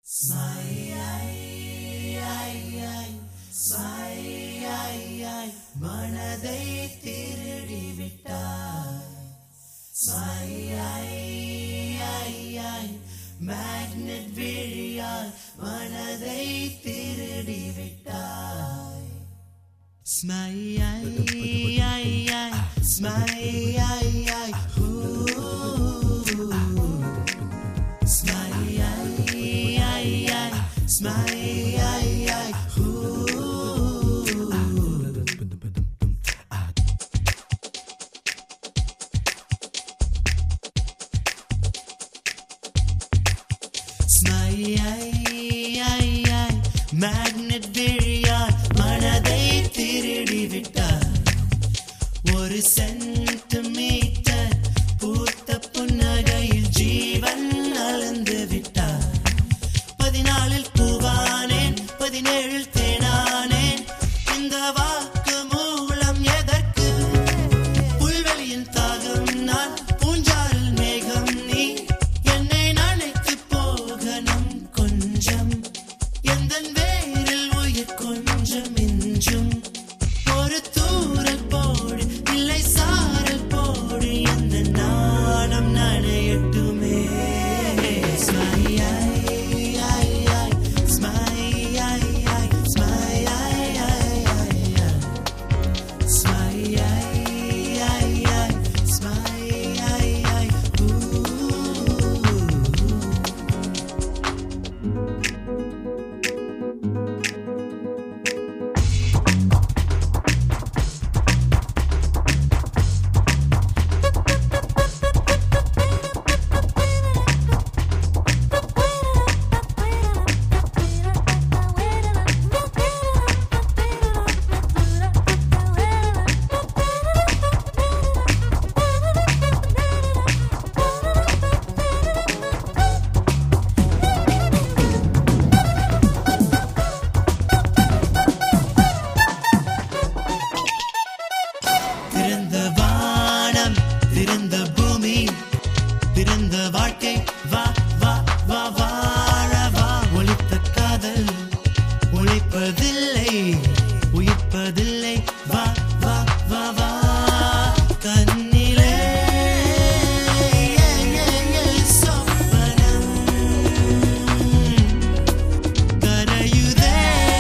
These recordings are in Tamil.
மனதை திருடி விட்டாய் மேக்னெட் விழியால் மனதை திருடி விட்டாய் ஸ்மை ஸ்மை மேக்னெட் விழியால் மனதை திருடி விட்டார் ஒரு சென்டிமீட்டர் பூத்த புன்னகையில் ஜீவன் அளந்து விட்டார் பதினாலில் பூவானேன் பதினேழில் தேனானேன் இந்த வாக்கு மூலம் எதற்கு புல்வெளியின் தாகம் நான் பூஞ்சாரில் மேகம் நீ என்னை நினைத்து போகணும் கொஞ்சம் எந்த வேரில் உயிர் கொஞ்சம் மிஞ்சும் ஒரு தூரல் போடு இல்லை சாரல் போடு எந்த நாணம் நனையட்டுமே ஸ்மை திறந்த வானம் திறந்த பூமி திறந்த வாழ்க்கை வா வா வா வாழ வா ஒளித்த காதல் ஒழிப்பதில்லை உயிர்ப்பதில்லை வா வா வா வா கண்ணிலே சொப்பனம் கரையுதே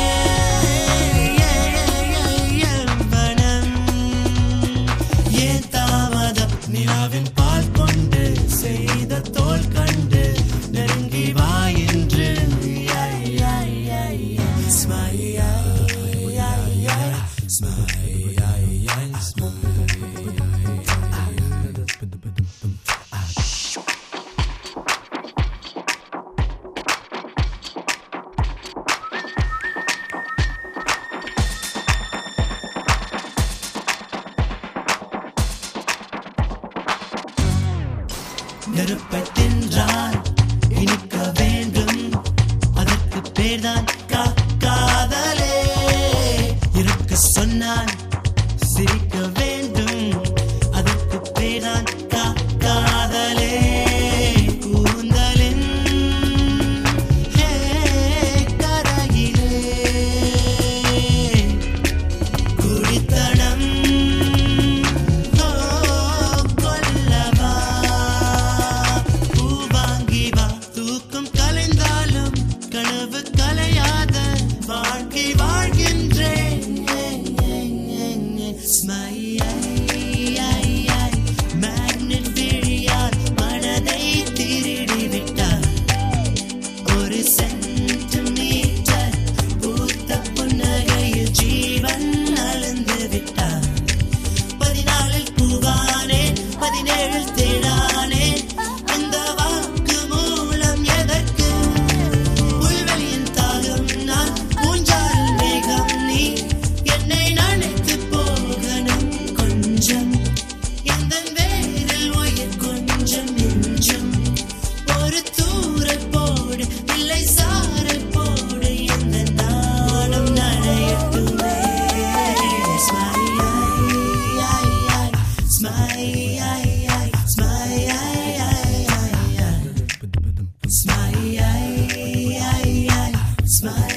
எவ்வனம் ஏன் தாமதம் நிலாவின் பால் கொண்டு செய்த தோல் கண்டு நெருங்கி வா என்று நெருப்பை தின்றால் இனிக்க வேண்டும் அதற்கு பேர்தான் கா காதலே இருக்க சொன்னால் சிரிக்க வேண்டும் அதற்கு பேர்தான் கா காதலே கூந்தலின் ஹே, கரையிலே குடித்தனம் ஓ, கொல்லவா பூவா Smile